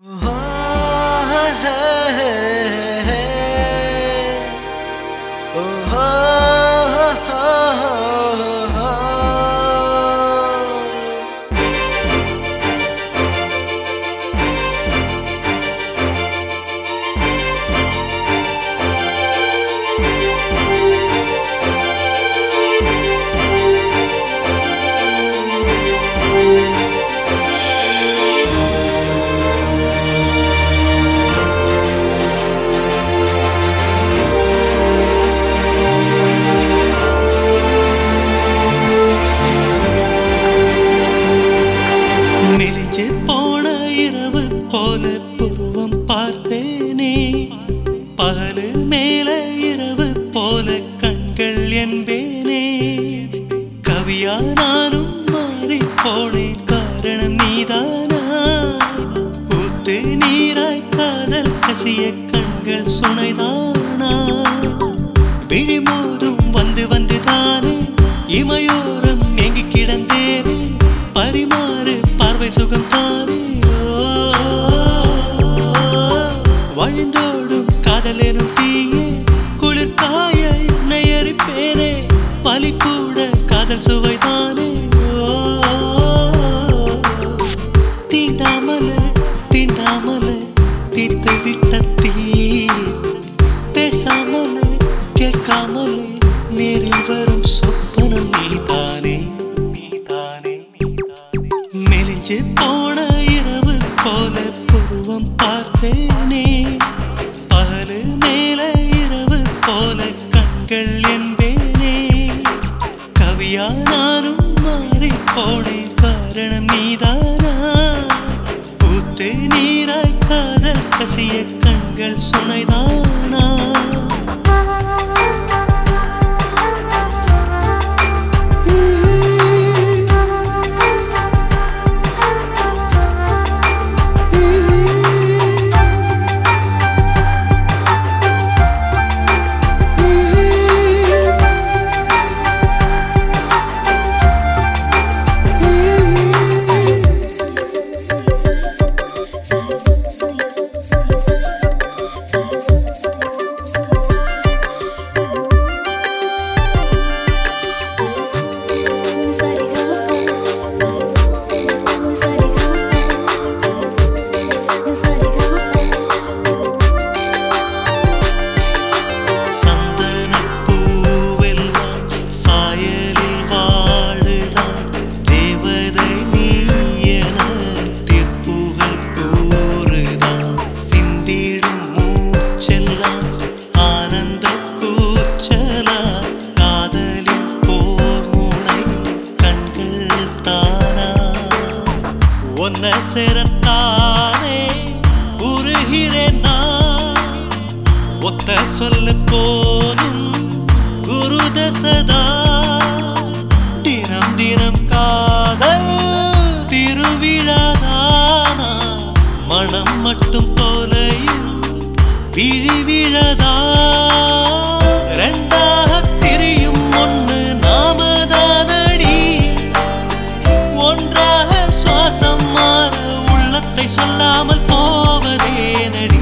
மெலிஞ்சு போன இரவு போல புருவம் பார்த்தேனே பகலு மேல இரவு போல கண்கள் என்பேனே கவியா நானும் மாறி போனேன் காரணம் நீதானா ஊத்து நீராய் காதல் கசிய கண்கள் சுனைதானா விழிமோதும் வந்து வந்து தானே இமையோரம் எங்கி கிடந்தேனே பரிமாறு பார்வை சுகம் தானே வழிந்தோடும் காதலெனும் தீயே குளிர் காய என்னை எரிப்பேனே பலி கூட காதல் சுவைதானே தீண்டாமல தீண்டாமல தீத்து விட்ட தீ பேசாமலே கேட்காமலே நேரில் வரும் சொப்பனம் நீதானே நீதானே நீதானே மெலிஞ்சு போன இரவு போல புருவம் பார்த்தேனே பகலு மேல இரவு போல கண்கள் என்பேனே கவியா நானும் மாறி போனேன் காரணம் நீதானா பூத்து நீராய் காதல் கசிய கண்கள் சுனைதானா சந்தனப்பூவெல்லாம் சாயலில் வாழுதான் தேவதை நீ என தீர்ப்புகள் கூறுதான் சிந்திடும் மூச்செல்லாம் ஆனந்த கூச்சலா காதலின் போர் முனை கண்கள் தானா ஒன்ன சேரத்தானே உருகிறேன் நான் ஒத்த சொல்லு போதும் குரு தசதா தினம் தினம் காதல் திருவிழாதானா மனம் மட்டும் போலையும் விழி விழதா ரெண்டாக திரியும் ஒன்று நாமதானடி ஒன்றாக சுவாசம் மாற உள்ளத்தை சொல்லாமல் போவதே நடி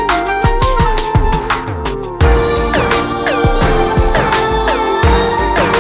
Thank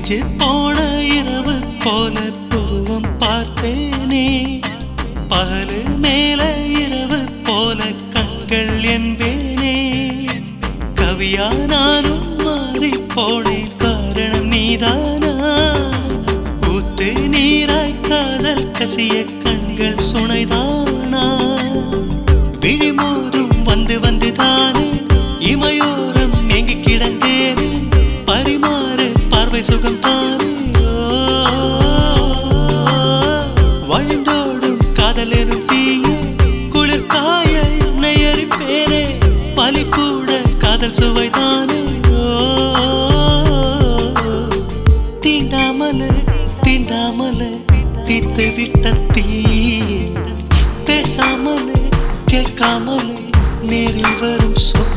பிஞ்சு போன இரவு போல புருவம் பார்த்தேனே பகலு மேல இரவு போல கண்கள் என்பேனே கவியா நானும் மாறி போனேன் காரணம் நீதானா ஊத்து நீராய் காதல் கசிய கண்கள் சுனைதானா விழிமோதும் வந்து வந்து தானே இமையோரம் எங்கி கிடந்தேனே பரிமாறு பார்வை சுகம் தானே வழிந்தோடும் காதல் எனும் தீயே குளிர் காய என்னை எரிப்பேனே பலி கூட காதல் சுவைதானே தீண்டாமலே தீண்டாமலே தீத்து விட்ட தீ பேசாமலே கேட்காமலே நீரில் வரும் சொல்